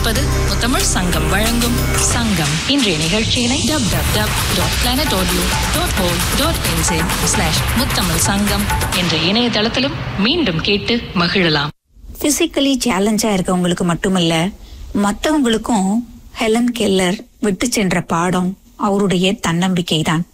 கொண்டிருப்பது முத்தமிழ் சங்கம் வழங்கும் சங்கம் இன்றைய நிகழ்ச்சியினை dub dub dub dot planet audio dot o dot என்சேன் ஸ்லாஷ் முத்தமிழ் சங்கம் என்ற இணையதளத்திலும் மீண்டும் கேட்டு மகிழலாம் பிசிக்கலி சேலஞ்சா இருக்கவங்களுக்கு மட்டுமல்ல மற்றவங்களுக்கும் ஹெலன் கெல்லர் விட்டு சென்ற பாடம் அவருடைய தன்னம்பிக்கை தான்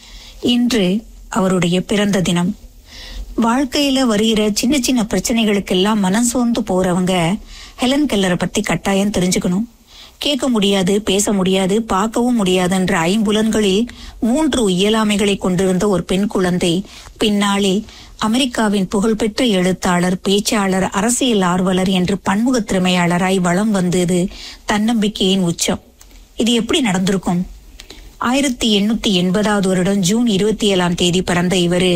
இன்று அவருடைய பிறந்த தினம் வாழ்க்கையில வருகிற சின்ன சின்ன பிரச்சனைகளுக்கெல்லாம் மனம் சோர்ந்து போறவங்க ஹெலன் கெல்லரை பத்தி கட்டாயம் தெரிஞ்சுக்கணும் கேட்க முடியாது பேச முடியாது பார்க்கவும் முடியாதுன்ற ஐம்புலன்களில் மூன்று இயலாமைகளை கொண்டிருந்த ஒரு பெண் குழந்தை பின்னாளில் அமெரிக்காவின் புகழ்பெற்ற எழுத்தாளர் பேச்சாளர் அரசியல் ஆர்வலர் என்று பன்முக திறமையாளராய் வலம் வந்தது தன்னம்பிக்கையின் உச்சம் இது எப்படி நடந்திருக்கும் ஆயிரத்தி எண்ணூத்தி எண்பதாவது வருடம் ஜூன் இருபத்தி ஏழாம் தேதி பிறந்த இவரு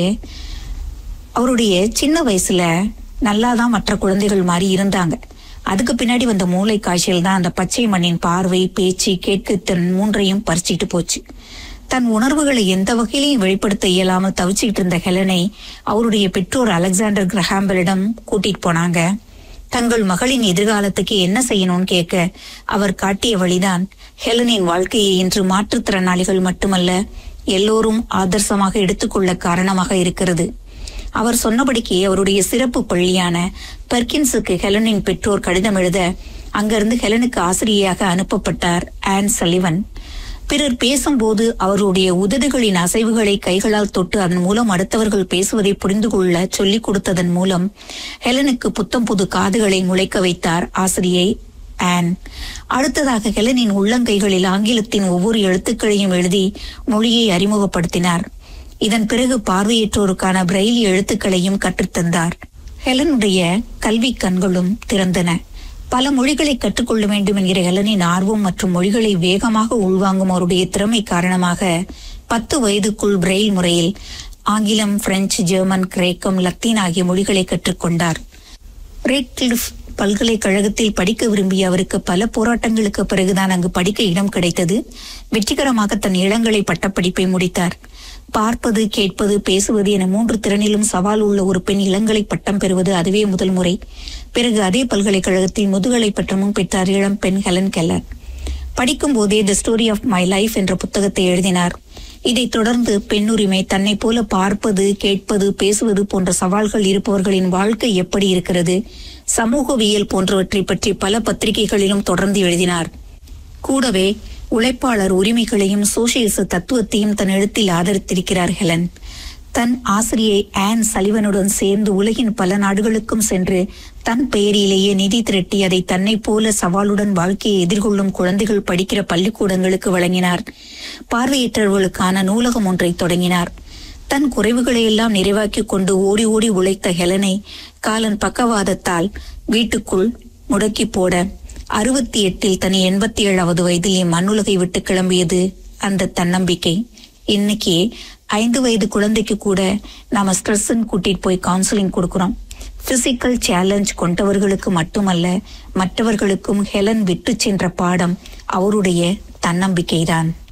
அவருடைய சின்ன வயசுல நல்லாதான் மற்ற குழந்தைகள் மாதிரி இருந்தாங்க அதுக்கு பின்னாடி வந்த மூளை காய்ச்சல் தான் அந்த பச்சை மண்ணின் பார்வை பேச்சு கேட்குத்திறன் மூன்றையும் பறிச்சிட்டு போச்சு தன் உணர்வுகளை எந்த வகையிலையும் வெளிப்படுத்த இயலாமல் தவிச்சுக்கிட்டு இருந்த ஹெலனை அவருடைய பெற்றோர் அலெக்சாண்டர் கிரஹாம்பலிடம் கூட்டிட்டு போனாங்க தங்கள் மகளின் எதிர்காலத்துக்கு என்ன செய்யணும்னு கேட்க அவர் காட்டிய வழிதான் ஹெலனின் வாழ்க்கையை இன்று மாற்றுத்திறனாளிகள் மட்டுமல்ல எல்லோரும் ஆதர்சமாக எடுத்துக்கொள்ள காரணமாக இருக்கிறது அவர் சொன்னபடிக்கு அவருடைய சிறப்பு பள்ளியான பெர்கின்ஸுக்கு ஹெலனின் பெற்றோர் கடிதம் எழுத அங்கிருந்து ஹெலனுக்கு ஆசிரியையாக அனுப்பப்பட்டார் ஆன் சலிவன் பிறர் பேசும்போது அவருடைய உதடுகளின் அசைவுகளை கைகளால் தொட்டு அதன் மூலம் அடுத்தவர்கள் பேசுவதை புரிந்து கொள்ள சொல்லிக் கொடுத்ததன் மூலம் ஹெலனுக்கு புத்தம் புது காதுகளை முளைக்க வைத்தார் ஆசிரியை ஆன் அடுத்ததாக ஹெலனின் உள்ளங்கைகளில் ஆங்கிலத்தின் ஒவ்வொரு எழுத்துக்களையும் எழுதி மொழியை அறிமுகப்படுத்தினார் இதன் பிறகு பார்வையற்றோருக்கான பிரெயில் எழுத்துக்களையும் கற்றுத்தந்தார் ஹெலனுடைய கல்வி கண்களும் திறந்தன பல மொழிகளை கற்றுக்கொள்ள வேண்டும் என்கிற ஹெலனின் ஆர்வம் மற்றும் மொழிகளை வேகமாக உள்வாங்கும் அவருடைய திறமை காரணமாக பத்து வயதுக்குள் பிரெயில் முறையில் ஆங்கிலம் பிரெஞ்சு ஜெர்மன் கிரேக்கம் லத்தீன் ஆகிய மொழிகளை கற்றுக்கொண்டார் ரேட்கிளிஃப் பல்கலைக்கழகத்தில் படிக்க விரும்பிய அவருக்கு பல போராட்டங்களுக்கு பிறகுதான் அங்கு படிக்க இடம் கிடைத்தது வெற்றிகரமாக தன் இளங்கலை பட்டப்படிப்பை முடித்தார் பார்ப்பது கேட்பது பேசுவது என மூன்று திறனிலும் சவால் உள்ள ஒரு பெண் இளங்கலை பட்டம் பெறுவது அதுவே முதல் முறை பிறகு அதே பல்கலைக்கழகத்தில் முதுகலை பட்டமும் பெற்றார் இளம் பெண் ஹெலன் கெல்லர் படிக்கும் போதே the story of my life என்ற புத்தகத்தை எழுதினார் இதைத் தொடர்ந்து பெண்ணுரிமை தன்னை போல பார்ப்பது கேட்பது பேசுவது போன்ற சவால்கள் இருப்பவர்களின் வாழ்க்கை எப்படி இருக்கிறது சமூகவியல் போன்றவற்றை பற்றி பல பத்திரிகைகளிலும் தொடர்ந்து எழுதினார் கூடவே உழைப்பாளர் உரிமைகளையும் சோசியலிச தத்துவத்தையும் தன் எழுத்தில் ஆதரித்திருக்கிறார் ஹெலன் தன் ஆசிரியை ஆன் சலிவனுடன் சேர்ந்து உலகின் பல நாடுகளுக்கும் சென்று தன் பெயரிலேயே நிதி திரட்டி அதை தன்னை போல சவாலுடன் வாழ்க்கையை எதிர்கொள்ளும் குழந்தைகள் படிக்கிற பள்ளிக்கூடங்களுக்கு வழங்கினார் பார்வையற்றவர்களுக்கான நூலகம் ஒன்றை தொடங்கினார் தன் குறைவுகளை எல்லாம் நிறைவாக்கிக் கொண்டு ஓடி ஓடி உழைத்த ஹெலனை காலன் பக்கவாதத்தால் வீட்டுக்குள் முடக்கி போட அறுபத்தி எட்டில் தன் எண்பத்தி ஏழாவது வயதில் இம்மண்ணுலகை விட்டு கிளம்பியது அந்த தன்னம்பிக்கை இன்னைக்கு ஐந்து வயது குழந்தைக்கு கூட நாம ஸ்ட்ரெஸ்ன்னு கூட்டிட்டு போய் கவுன்சிலிங் கொடுக்கிறோம் பிசிக்கல் சேலஞ்ச் கொண்டவர்களுக்கு மட்டுமல்ல மற்றவர்களுக்கும் ஹெலன் விட்டு சென்ற பாடம் அவருடைய தன்னம்பிக்கைதான்